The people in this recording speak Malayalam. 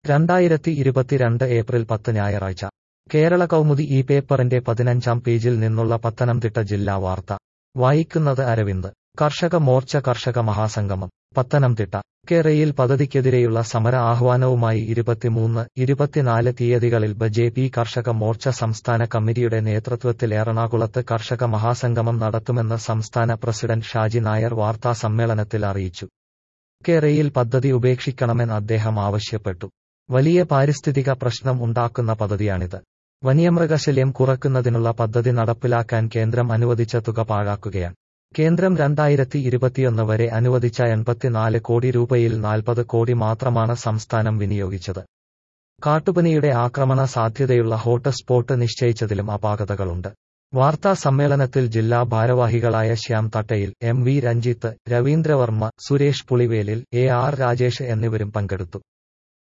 രണ്ടായിരത്തി ഇരുപത്തിരണ്ട് ഏപ്രിൽ പത്ത് ഞായറാഴ്ച കേരള കൗമുദി ഈ പേപ്പറിന്റെ പതിനഞ്ചാം പേജിൽ നിന്നുള്ള പത്തനംതിട്ട ജില്ലാ വാർത്ത വായിക്കുന്നത് അരവിന്ദ് കർഷക മോർച്ച കർഷക മഹാസംഗമം പത്തനംതിട്ട കേരയിൽ പദ്ധതിക്കെതിരെയുള്ള സമര ആഹ്വാനവുമായി ഇരുപത്തിമൂന്ന് ഇരുപത്തിനാല് തീയതികളിൽ ബ ജെ പി കർഷക മോർച്ച സംസ്ഥാന കമ്മിറ്റിയുടെ നേതൃത്വത്തിൽ എറണാകുളത്ത് കർഷക മഹാസംഗമം നടത്തുമെന്ന് സംസ്ഥാന പ്രസിഡന്റ് ഷാജി നായർ വാർത്താ സമ്മേളനത്തിൽ അറിയിച്ചു കേരയിൽ പദ്ധതി ഉപേക്ഷിക്കണമെന്ന് അദ്ദേഹം ആവശ്യപ്പെട്ടു വലിയ പാരിസ്ഥിതിക പ്രശ്നം ഉണ്ടാക്കുന്ന പദ്ധതിയാണിത് വന്യമൃഗശല്യം കുറയ്ക്കുന്നതിനുള്ള പദ്ധതി നടപ്പിലാക്കാൻ കേന്ദ്രം അനുവദിച്ച തുക പാഴാക്കുകയാണ് കേന്ദ്രം രണ്ടായിരത്തി ഇരുപത്തിയൊന്ന് വരെ അനുവദിച്ച എൺപത്തിനാല് കോടി രൂപയിൽ നാൽപ്പത് കോടി മാത്രമാണ് സംസ്ഥാനം വിനിയോഗിച്ചത് കാട്ടുപനിയുടെ ആക്രമണ സാധ്യതയുള്ള ഹോട്ട് സ്പോട്ട് നിശ്ചയിച്ചതിലും അപാകതകളുണ്ട് വാർത്താ സമ്മേളനത്തിൽ ജില്ലാ ഭാരവാഹികളായ Shyam Thattayil M V Ranjith Ravindravarma Suresh Pulivelil A R Rajesh എന്നിവരും പങ്കെടുത്തു